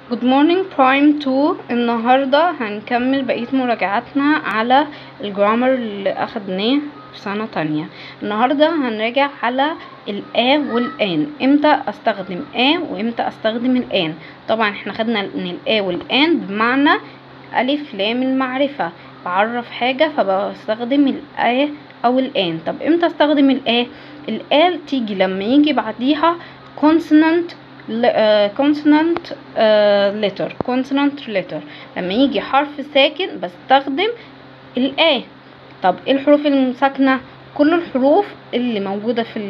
Good morning prime 2 النهاردة هنكمل بقية مراجعاتنا على الجرامر اللي أخدناه في سنة تانية النهاردة هنراجع على الآ والآن امتى استخدم آ وامتى استخدم الآن طبعا احنا خدنا ان الآ والآن بمعنى ألف لام المعرفة بعرف حاجة فبستخدم الآ أو الآن طب امتى استخدم الآ الآ تيجي لما يجي بعديها consonant consonant letter consonant letter لما يجي حرف ساكن بستخدم الآ طب ايه الحروف المساكنة كل الحروف اللي موجودة في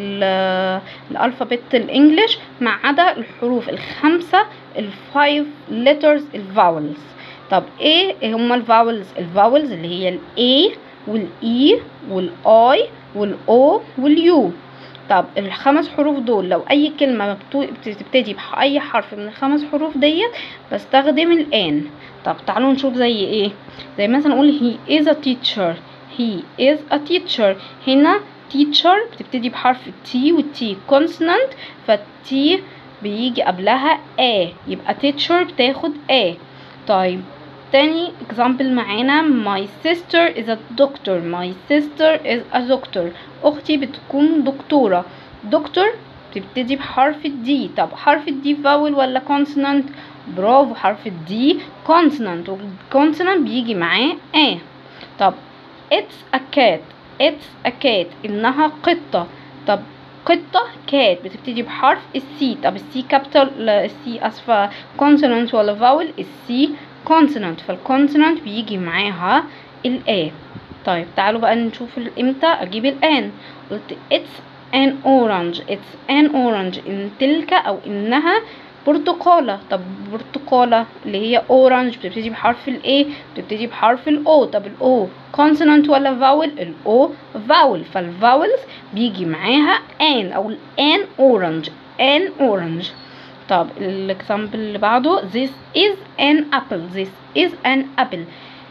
الألفابت الإنجليش ما عدا الحروف الخمسة الفايف letters الفاولز طب ايه هما الفاولز الفاولز اللي هي الاي والاي والاي والاو واليو طب الخمس حروف دول لو اي كلمة بتبتدي بأي حرف من الخمس حروف ديت بستخدم الآن طب تعالوا نشوف زي ايه زي مثلا نقول he is a teacher he is a teacher هنا teacher بتبتدي بحرف T والتي consonant فالتي بيجي قبلها A يبقى teacher بتاخد A طيب تاني example معانا my sister is a doctor my sister is a doctor اختي بتكون دكتورة دكتور بتبتدي بحرف الدي طب حرف الدي فاول ولا consonant برافو حرف الدي consonant والكونسونانت بيجي معاه ا طب it's a cat it's a cat انها قطة طب قطة كات بتبتدي بحرف السي طب السي كابيتال السي اسفة consonant ولا فاول السي consonant فالكونسونانت بيجي معاها الآ طيب تعالوا بقى نشوف امتى اجيب الآن قلت it's an orange it's an orange ان تلك او انها برتقالة طب برتقالة اللي هي orange بتبتدي بحرف الاي بتبتدي بحرف الاو طب الاو consonant ولا vowel الاو vowel فالفاولز بيجي معاها an او الان orange an orange طب الاكزامبل اللي بعده this is an apple this is an apple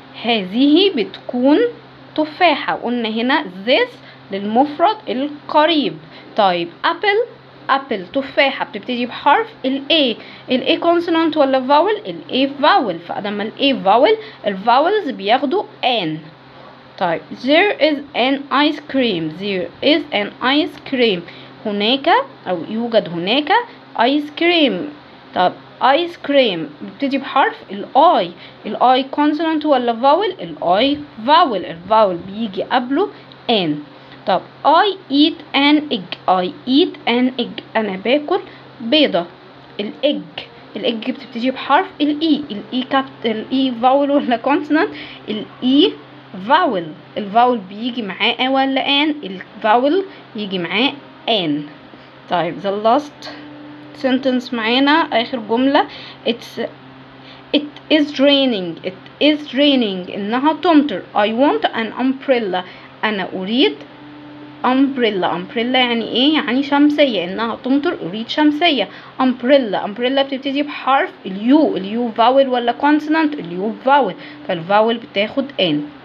هذه بتكون تفاحة قلنا هنا this للمفرد القريب طيب apple ابل تفاحة بتبتدي بحرف الاي الاي consonant ولا فاول الاي فاول فلما الاي فاول الفاولز بياخدوا ان طيب there is an ice cream there is an ice cream هناك او يوجد هناك ايس كريم طب ايس كريم بتبتدي بحرف الاي الاي consonant ولا فاول الاي فاول الفاول بيجي قبله ان طب I eat an egg I eat an egg أنا باكل بيضة الإج الإج بتبتدي بحرف الإي الإي كابت الإي فاول ولا كونسونانت الإي فاول الفاول بيجي معاه ولا آن الفاول يجي معاه آن طيب the last sentence معانا آخر جملة it's it is raining it is raining إنها تمطر I want an umbrella أنا أريد umbrella umbrella يعني ايه يعني شمسية انها تمطر اريد شمسية umbrella umbrella بتبتدي بحرف اليو اليو فاول ولا consonant اليو فاول فالفاول بتاخد ان